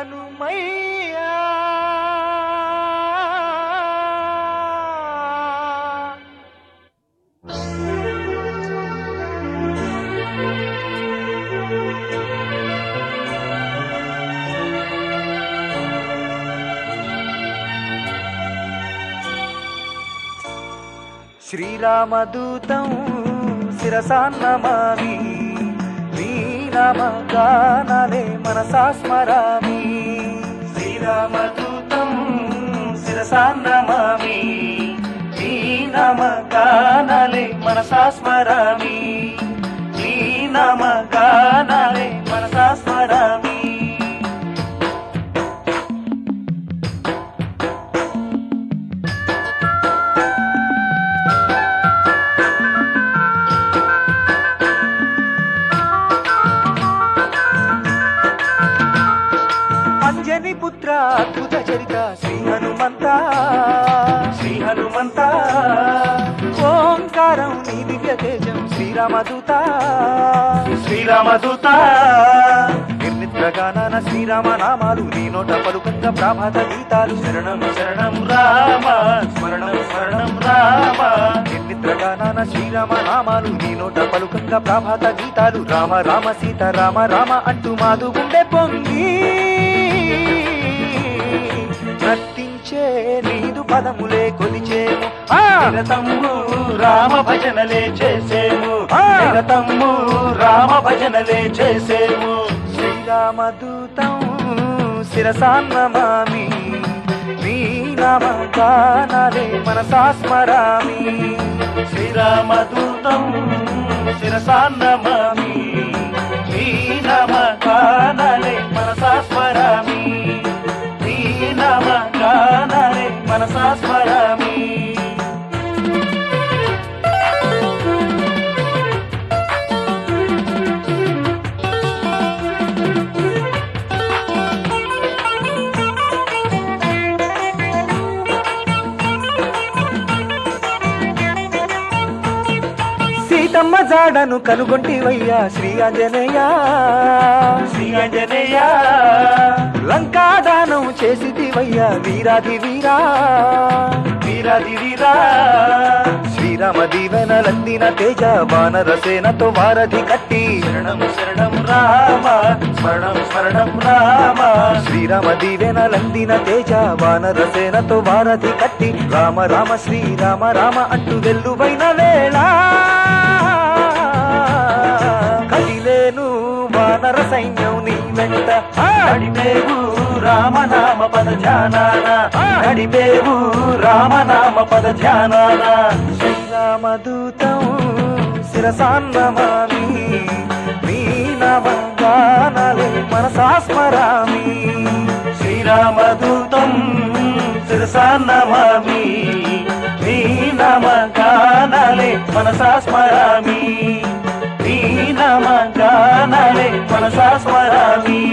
హనుమయ్యా శ్రీరామదూతం శిరసాన్నమామి శ్రీరామ గానాలే మనసా స్మరామి శ్రీరామదూతం శిరసాన్నమామి శ్రీరామ గానాలే మనసా స్మరామి శ్రీరామ గానాలే మనసా స్మరామి అంజని పుత్ర అద్భుత చరిత శ్రీ హనుమంత శ్రీ హనుమంత ఓంకారం నీ దివ్య తేజం శ్రీరామదూత శ్రీరామదూత నిర్మిత్రగానాన శ్రీరామ నామాలు నీ నోట పలుకంగా ప్రభాత గీతాలు శరణం శరణం రామ స్మరణం స్మరణం రామ నిర్మిత్రగానాన శ్రీరామ నామాలు నీ నోట పలుకంగా ప్రభాత గీతాలు రామ రామ సీత రామ రామ అంటూ మాదు గుండె పొంగి నర్తించే నీదు పదములే కొలిచేము నిరతము రామ భజనలే చేసేము నిరతము రామ భజనలే చేసేము శ్రీరామదూతం శిరసాన్నమామి నీ నామ గానాలే మనసా స్మరామి శ్రీరామదూతం శిరసాన్నమామి నీ నామ గానాలే మనసా స్మరామి నీ నామ గానాలే మనసా స్మరామి సీతమ్మ జాడను కనుగొంటివయ్యా శ్రీ ఆంజనేయ శ్రీ ఆంజనేయ లంకాదానం చేసిదివయ్యా వీరాది వీరా వీరాది వీరా శ్రీరామ దీవెనలందిన తేజ వానర సేనతో వారధి కట్టి శరణం శరణం రామ స్మరణం స్మరణం రామ శ్రీరామ దీవెనలందిన తేజ వానర సేనతో వారధి కట్టి రామ రామ శ్రీరామ రామ అంటూ వెల్లువైన వేళ కదిలేను వానర సైన్యం నీ వెంట నడిపేవు రామనామ పద ధ్యానాన నడిపేవు రామనామ పద ధ్యానాన శ్రీరామదూతం శిరసాన్నమామి నీ నామ గానాలే మనసా స్మరామి శ్రీరామదూతం శిరసాన్నమామి నీ నామ గానాలే మనసా స్మరామి నీ నామ గానాలే మనసా స్మరామి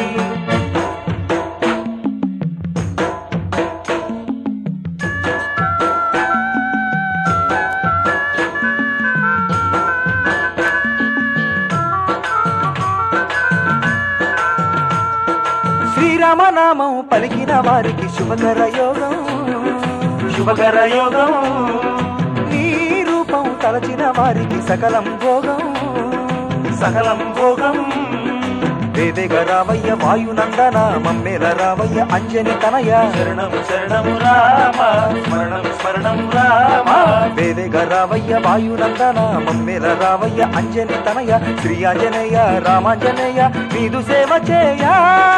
శ్రీరామనామం పలికిన వారికి శుభకర యోగం శుభకర యోగం నీ రూపం తలచిన వారికి సకలం భోగం సకలం భోగం వేవేగ రావయ్య వాయునందన మమ్మేల రావయ్య అంజని తనయ శరణం శరణం రామ స్మరణం స్మరణం రామ వేవేగ రావయ్య వాయునందన మమ్మేల రావయ్య అంజని తనయ శ్రీ ఆంజనేయ రామాంజనేయ నీదు సేవ చేయా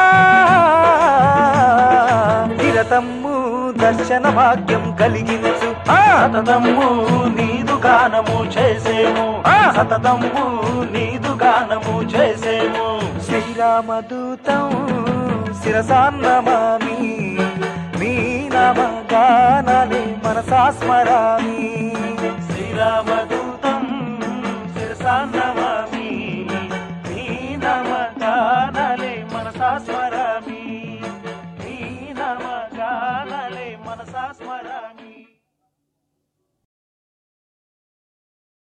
నిరతమ్ము దర్శన భాగ్యం కలిగించు సతతమ్ము నీదు గానము చేసేము సతతమ్ము నీదు గానము చేసేము శ్రీరామదూతం శిరసాన్నమామి నీ నామ గానాలే మనసా స్మరామి శ్రీరామదూతం